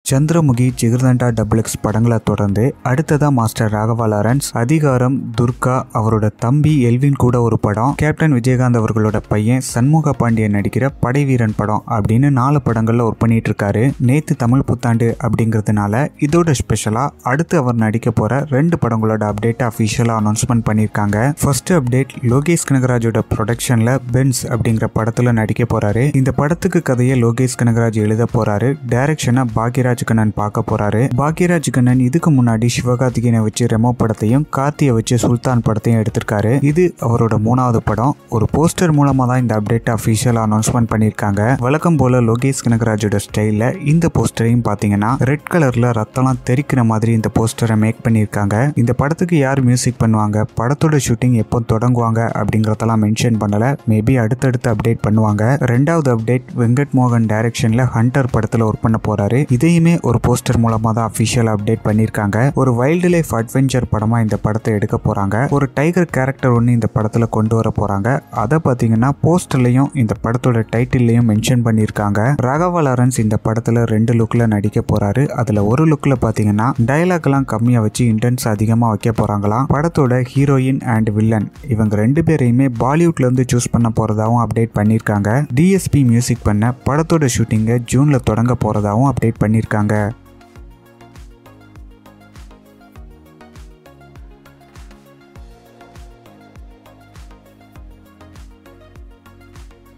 Chandramukhi jigarthanda double X படங்களை தொடர்ந்து அடுத்ததா மாஸ்டர் ராகவா லாரன்ஸ் அதிகாரம் துர்கா அவரோட தம்பி எல்வின் கூட ஒரு படம் கேப்டன் விஜயகாந்த் அவர்களோட பையன் சண்முக பாண்டியன் நடிக்கிற படைவீரன் படம் அப்படின்னு நாலு படங்கள்ல ஒர்க் பண்ணிட்டு இருக்காரு நேத்து தமிழ் புத்தாண்டு அப்படிங்கிறதுனால இதோட ஸ்பெஷலா அடுத்து அவர் நடிக்க போற ரெண்டு படங்களோட அப்டேட் அஃபிஷியலா அனௌன்ஸ்மெண்ட் பண்ணியிருக்காங்க ஃபர்ஸ்ட் அப்டேட் லோகேஷ் கனகராஜோட ப்ரொடக்ஷன்ல பென்ஸ் அப்படிங்கிற படத்துல நடிக்க போறாரு இந்த படத்துக்கு கதையை லோகேஷ் கனகராஜ் எழுத போறாரு டைரக்ஷனை பாக்யராஜ் கண்ணன் பார்க்க போறாரு பாக்யராஜ் கண்ணன் இதுக்கு முன்னாடி சிவகார்த்திகேயனை வச்சு ரெமோ படத்தையும் கார்த்தியை வச்சு சுல்தான் படத்தையும் எடுத்திருக்காரு இது அவரோட மூணாவது படம் ஒரு போஸ்டர் மூலமா தான் இந்த அப்டேட் அஃபிஷியல் அனௌன்ஸ்மெண்ட் பண்ணியிருக்காங்க வழக்கம் போல லோகேஷ் கனகராஜோட ஸ்டைல்ல இந்த போஸ்டரையும் பாத்தீங்கன்னா ரெட் கலர்ல ரத்தம்லாம் தெரிக்கிற மாதிரி இந்த போஸ்டரை மேக் பண்ணியிருக்காங்க இந்த படத்துக்கு யார் மியூசிக் பண்ணுவாங்க படத்தோட ஷூட்டிங் எப்போ தொடங்குவாங்க அப்படிங்கறதெல்லாம் மென்ஷன் பண்ணல மேபி அடுத்தடுத்து அப்டேட் பண்ணுவாங்க ரெண்டாவது அப்டேட் வெங்கட் மோகன் டைரக்ஷன்ல ஹண்டர் படத்துல ஒர்க் பண்ண போறாரு இதையுமே ஒரு போஸ்டர் மூலமா தான் அஃபிஷியல் அப்டேட் பண்ணியிருக்காங்க ஒரு வைல்டு லைஃப் அட்வென்ச்சர் படமா இந்த படத்தை எடுக்க போறாங்க ஒரு டைகர் கேரக்டர் ஒன்று இந்த படத்துல கொண்டு வர போறாங்க அதை பார்த்தீங்கன்னா போஸ்டர்லையும் இந்த படத்தோட டைட்டில்லையும் மென்ஷன் பண்ணியிருக்காங்க ராகவா லாரன்ஸ் இந்த படத்துல ரெண்டு லுக்ல நடிக்க போறாரு அதுல ஒரு லுக்ல பாத்தீங்கன்னா டைலாக் எல்லாம் கம்மியா வச்சு இன்டென்ஸ் அதிகமா வைக்க போறாங்களாம் படத்தோட ஹீரோயின் அண்ட் வில்லன் இவங்க ரெண்டு பேரையுமே பாலிவுட்ல இருந்து சூஸ் பண்ண போறதாவும் அப்டேட் பண்ணியிருக்காங்க டிஎஸ்பி மியூசிக் பண்ண படத்தோட ஷூட்டிங்கை ஜூன்ல தொடங்க போறதாவும் அப்டேட் பண்ணியிருக்காங்க